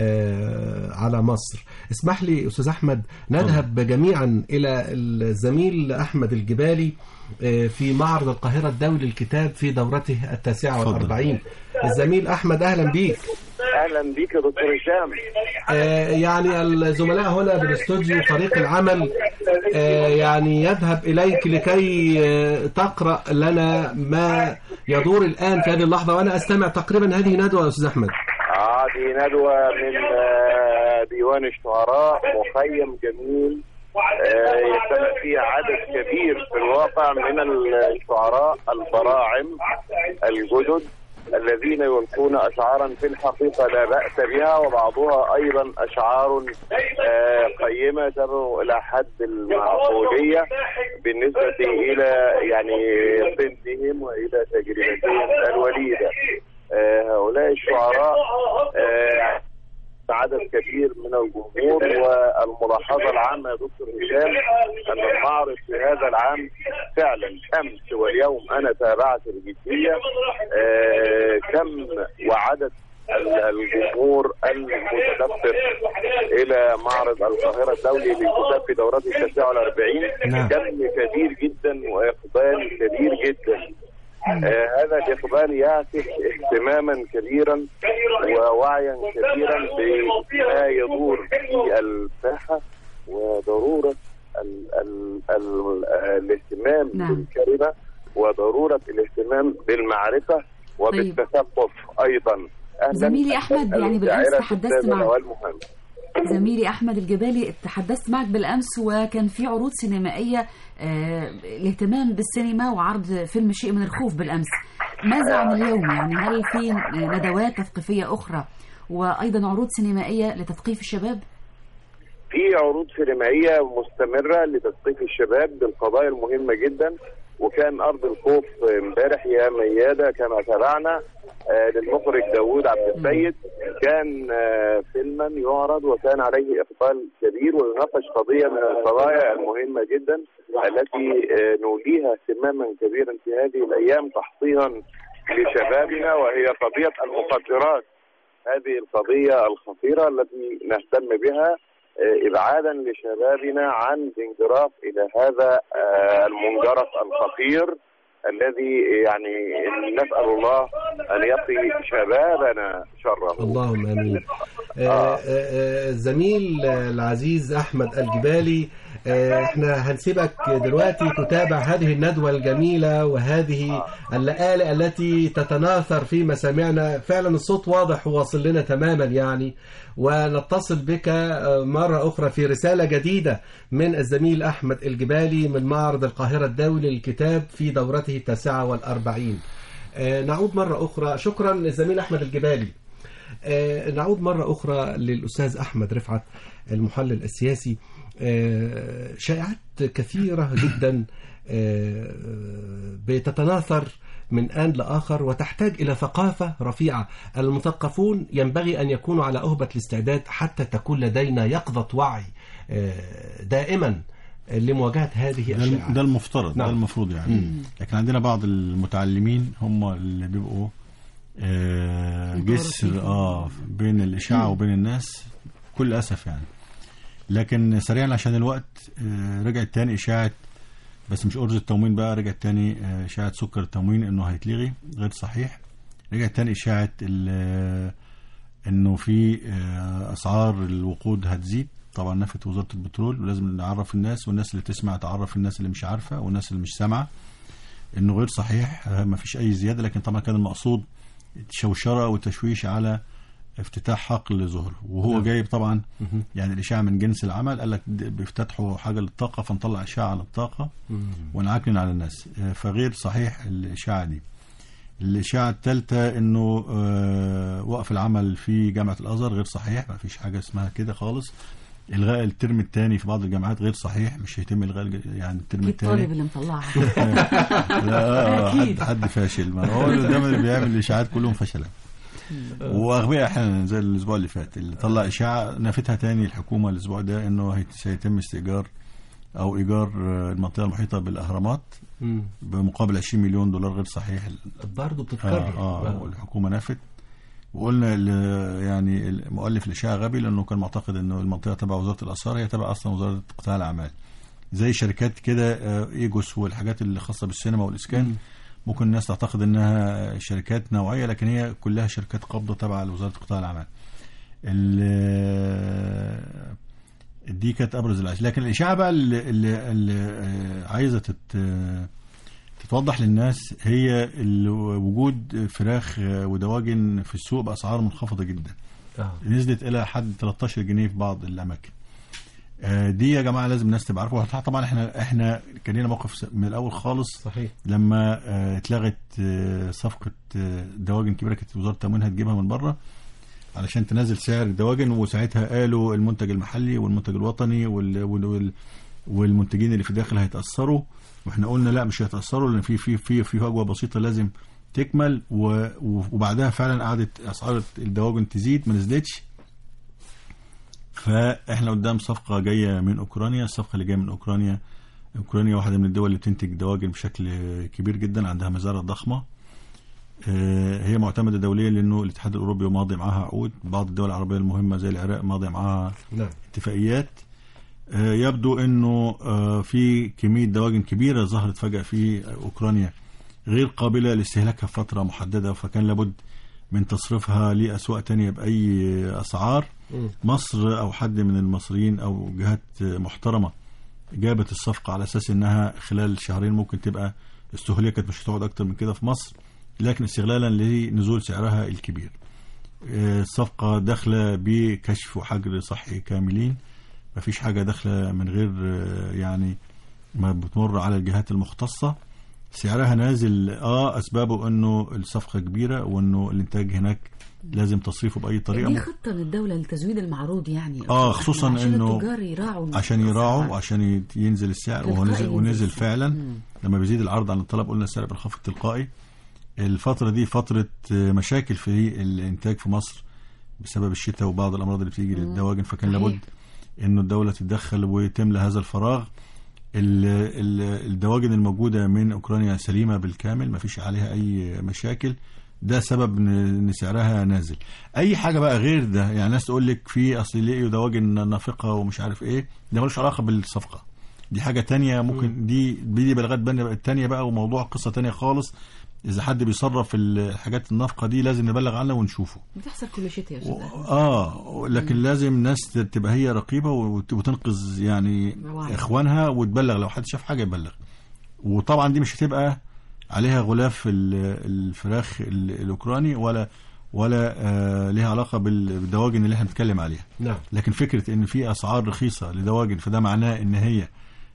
آه، على مصر اسمح لي أستاذ أحمد نذهب جميعا إلى الزميل أحمد الجبالي آه، في معرض القاهرة الدولي للكتاب في دورته التاسعة اتفضل. والأربعين الزميل أحمد أهلا بيك اهلا بيك يا دكتور هشام آه، يعني الزملاء هنا بالاستوديو فريق العمل آه، يعني يذهب إليك لكي آه، تقرأ لنا ما يدور الآن في هذه اللحظة وأنا أستمع تقريبا هذه ندوة يا أستاذ أحمد اه دي ندوه من آه، ديوان الشعراء مخيم جميل آه، يجتمع فيه عدد كبير في الواقع من الشعراء البراعم الجدد الذين يلقون اشعارا في الحقيقه لا باس بها وبعضها ايضا اشعار آه، قيمه تبلغ الى حد المعقوليه بالنسبه الى يعني سنهم والى تجربتهم الوليده آه، هؤلاء الشعراء آه، عدد كبير من الجمهور والملاحظه العامه يا دكتور هشام ان المعرض في هذا العام فعلا امس واليوم انا تابعت بجديه آه، كم وعدد ال- الجمهور المتدفق الى معرض القاهره الدولي للكتاب في دورته التاسعه والاربعين نعم. كم كبير جدا واقبال كبير جدا آه هذا الإقبال يعكس اهتماما كبيرا ووعيا كبيرا بما يدور في الساحة وضرورة ال ال ال الاهتمام نعم. بالكلمة وضرورة الاهتمام بالمعرفة وبالتثقف أيضا أهلاً زميلي أحمد، يعني بالأمس بالشاعرة تحدثت الأستاذة معك. نوال محمد زميلي احمد الجبالي تحدثت معك بالامس وكان في عروض سينمائيه آه، الاهتمام بالسينما وعرض فيلم شيء من الخوف بالامس ماذا عن اليوم يعني هل في ندوات تثقيفيه اخرى وايضا عروض سينمائيه لتثقيف الشباب في عروض سينمائية مستمرة لتثقيف الشباب بالقضايا المهمة جدا وكان أرض الخوف امبارح يا ميادة كما تابعنا آه، للمخرج داوود عبد السيد كان آه، فيلما يعرض وكان عليه إقبال كبير ويناقش قضية من القضايا المهمة جدا التي آه، نوليها اهتماما كبيرا في هذه الأيام تحصينا لشبابنا وهي قضية المخدرات هذه القضية الخطيرة التي نهتم بها آه، إبعادا لشبابنا عن الانجراف إلى هذا آه، المنجرف الخطير الذي يعني نسأل الله أن يقي شبابنا شره اللهم امين آه، آه، آه، الزميل آه، العزيز احمد الجبالي آه، احنا هنسيبك دلوقتي تتابع هذه الندوه الجميله وهذه اللآلئ التي تتناثر في مسامعنا فعلا الصوت واضح وواصل لنا تماما يعني ونتصل بك آه، مره اخرى في رساله جديده من الزميل احمد الجبالي من معرض القاهره الدولي للكتاب في دورته التاسعه والاربعين آه، نعود مرة أخرى شكرا للزميل أحمد الجبالي آه، نعود مرة أخرى للأستاذ أحمد رفعت المحلل السياسي آه، شائعات كثيرة جدا آه، بتتناثر من آن لآخر وتحتاج إلى ثقافة رفيعة المثقفون ينبغي أن يكونوا على أهبة الاستعداد حتى تكون لدينا يقظة وعي آه، دائما لمواجهة هذه ده الم- الشائعات ده المفترض نعم. ده المفروض يعني لكن عندنا بعض المتعلمين هم اللي بيبقوا آه، متورطين جسر فيه. اه بين الاشاعه وبين الناس كل اسف يعني لكن سريعا عشان الوقت آه، رجعت تاني اشاعه بس مش ارز التموين بقى رجعت تاني آه، اشاعه سكر التموين انه هيتلغي غير صحيح رجعت تاني اشاعه ال- انه في آه، اسعار الوقود هتزيد طبعا نفت وزاره البترول ولازم نعرف الناس والناس اللي تسمع تعرف الناس اللي مش عارفه والناس اللي مش سامعه انه غير صحيح آه، ما فيش اي زياده لكن طبعا كان المقصود شوشره وتشويش على افتتاح حقل زهر وهو نعم. جايب طبعا يعني الاشاعه من جنس العمل قال لك د- بيفتتحوا حاجه للطاقه فنطلع اشاعه على الطاقه ونعكنن على الناس آه، فغير صحيح الاشاعه دي الاشاعه الثالثه انه آه، وقف العمل في جامعه الازهر غير صحيح ما فيش حاجه اسمها كده خالص الغاء الترم الثاني في بعض الجامعات غير صحيح مش هيتم الغاء الج- يعني الترم اكيد الثاني الطالب اللي مطلعها لا أكيد. حد حد فاشل ما هو اللي قدام اللي بيعمل الاشاعات كلهم فشلا واغبياء احيانا زي الاسبوع اللي فات اللي طلع اشاعه نفتها تاني الحكومه الاسبوع ده انه هيت- سيتم استئجار او ايجار آه، المنطقه المحيطه بالاهرامات مم. بمقابل 20 مليون دولار غير صحيح برضه بتتكرر اه, آه والحكومه نفت وقلنا ال- يعني المؤلف الاشاعه غبي لانه كان معتقد انه المنطقه تبع وزاره الاثار هي تبع اصلا وزاره قطاع الاعمال زي شركات كده آه، ايجوس والحاجات اللي خاصه بالسينما والاسكان ممكن الناس تعتقد انها شركات نوعيه لكن هي كلها شركات قابضه تبع وزاره قطاع الاعمال ال- دي كانت ابرز الاشياء لكن الاشاعه بقى اللي, اللي, اللي آه، عايزه تت تتوضح للناس هي ال- وجود فراخ ودواجن في السوق باسعار منخفضه جدا آه. نزلت الى حد 13 جنيه في بعض الاماكن آه، دي يا جماعه لازم الناس تبقى عارفه طبعا احنا احنا كان لنا موقف س- من الاول خالص صحيح لما آه، اتلغت آه، صفقه آه، دواجن كبيره كانت وزاره التموين هتجيبها من بره علشان تنزل سعر الدواجن وساعتها قالوا المنتج المحلي والمنتج الوطني وال وال وال والمنتجين اللي في الداخل هيتاثروا واحنا قلنا لا مش هيتاثروا لان في في في في فجوه بسيطه لازم تكمل و- وبعدها فعلا قعدت اسعار الدواجن تزيد ما نزلتش فاحنا قدام صفقه جايه من اوكرانيا الصفقه اللي جايه من اوكرانيا اوكرانيا واحده من الدول اللي بتنتج دواجن بشكل كبير جدا عندها مزارع ضخمه آه، هي معتمده دوليا لانه الاتحاد الاوروبي ماضي معاها عقود بعض الدول العربيه المهمه زي العراق ماضي معاها نعم اتفاقيات آه، يبدو انه آه، في كميه دواجن كبيره ظهرت فجاه في اوكرانيا غير قابله لاستهلاكها في فتره محدده فكان لابد من تصريفها لاسواق تانية باي اسعار مم. مصر او حد من المصريين او جهات محترمه جابت الصفقه على اساس انها خلال شهرين ممكن تبقى استهلكت مش هتقعد اكتر من كده في مصر لكن استغلالا لنزول سعرها الكبير آه، الصفقه داخله بكشف وحجر صحي كاملين مفيش حاجه داخله من غير آه، يعني ما بتمر على الجهات المختصه سعرها نازل اه اسبابه انه الصفقه كبيره وانه الانتاج هناك لازم تصريفه باي طريقه دي خطه للدوله لتزويد المعروض يعني آه، خصوصاً عشان إنه- التجار يراعوا عشان يراعوا الأسعار. وعشان يت- ينزل السعر وهو تلقائي نزل ونزل ينزل. فعلا مم. لما بيزيد العرض عن الطلب قلنا السعر بينخفض تلقائي الفترة دي فترة آه، مشاكل في الإنتاج في مصر بسبب الشتاء وبعض الأمراض اللي بتيجي للدواجن فكان صحيح. لابد إنه الدولة تتدخل وتملى هذا الفراغ ال- ال- الدواجن الموجودة من أوكرانيا سليمة بالكامل ما فيش عليها أي مشاكل ده سبب ان إن سعرها نازل اي حاجه بقى غير ده يعني ناس تقول لك في اصل لقيوا دواجن نافقه ومش عارف ايه ده ملوش علاقه بالصفقه دي حاجه تانية ممكن دي دي بلغات بن- تانية بقى وموضوع قصه تانية خالص اذا حد بيصرف الحاجات النافقه دي لازم نبلغ عنها ونشوفه بتحصل كل شتاء يا استاذ و- أحمد. اه لكن لازم ناس ت- تبقى هي رقيبه وت- وتنقذ يعني طبعاً. اخوانها وتبلغ لو حد شاف حاجه يبلغ وطبعا دي مش هتبقى عليها غلاف ال- الفراخ ال- الاوكراني ولا ولا آه ليها علاقه بال- بالدواجن اللي احنا بنتكلم عليها نعم لكن فكره ان في اسعار رخيصه لدواجن فده معناه ان هي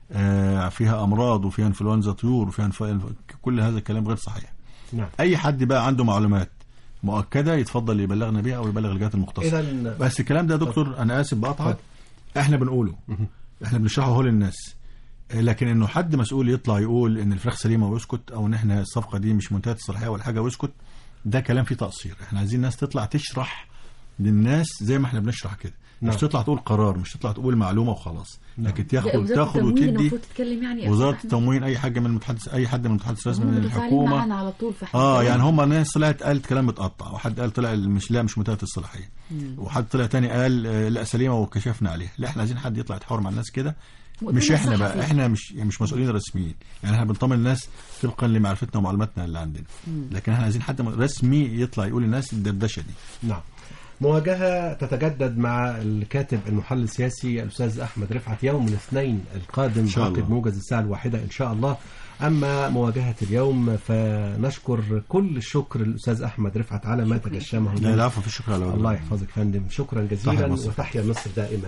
آه فيها امراض وفيها انفلونزا طيور وفيها انف... كل هذا الكلام غير صحيح نعم اي حد بقى عنده معلومات مؤكده يتفضل يبلغنا بيها او يبلغ الجهات المختصه اذا بس الكلام ده يا دكتور انا اسف بقطعك احنا بنقوله احنا بنشرحه هو للناس آه، لكن انه حد مسؤول يطلع يقول ان الفراخ سليمه ويسكت او ان احنا الصفقه دي مش منتهيه الصلاحيه ولا حاجه ويسكت ده كلام فيه تقصير احنا عايزين ناس تطلع تشرح للناس زي ما احنا بنشرح كده مش تطلع تقول قرار مش تطلع تقول معلومه وخلاص لكن لا، تاخد وزارة تاخد التموين وتدي المفروض تتكلم يعني يا وزاره أستاذ أحمد. التموين اي حاجه من المتحدث اي حد من المتحدث الرسمي هم من متفاعلين الحكومه معانا على طول في اه حاجة. يعني هم ناس طلعت قالت كلام متقطع وحد قال طلع مش لا مش منتهيه الصلاحيه وحد طلع تاني قال آه، لا سليمه وكشفنا عليها لا احنا عايزين حد يطلع يتحاور مع الناس كده مؤتمر مش احنا بقى صحفي. احنا مش يعني مش مسؤولين رسميين يعني احنا بنطمن الناس طبقا لمعرفتنا ومعلوماتنا اللي عندنا لكن احنا عايزين حد رسمي يطلع يقول للناس الدردشه دي نعم مواجهة تتجدد مع الكاتب المحلل السياسي الأستاذ أحمد رفعت يوم الاثنين القادم شاء عقب الله. موجز الساعة الواحدة إن شاء الله أما مواجهة اليوم فنشكر كل الشكر للأستاذ أحمد رفعت على ما تجشمه لا العفو في الشكر على الله وجهك. يحفظك فندم شكرا جزيلا تحيا مصر. وتحيا مصر دائما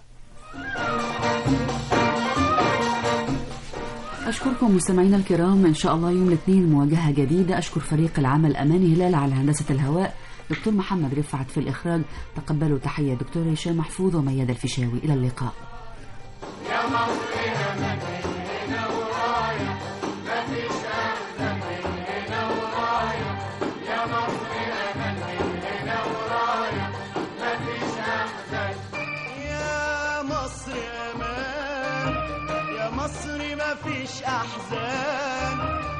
أشكركم مستمعينا الكرام إن شاء الله يوم الاثنين مواجهة جديدة أشكر فريق العمل أماني هلال على هندسة الهواء دكتور محمد رفعت في الإخراج تقبلوا تحية دكتور هشام محفوظ وميادة الفيشاوي إلى اللقاء يا مصر امان يا مصر ما فيش احزان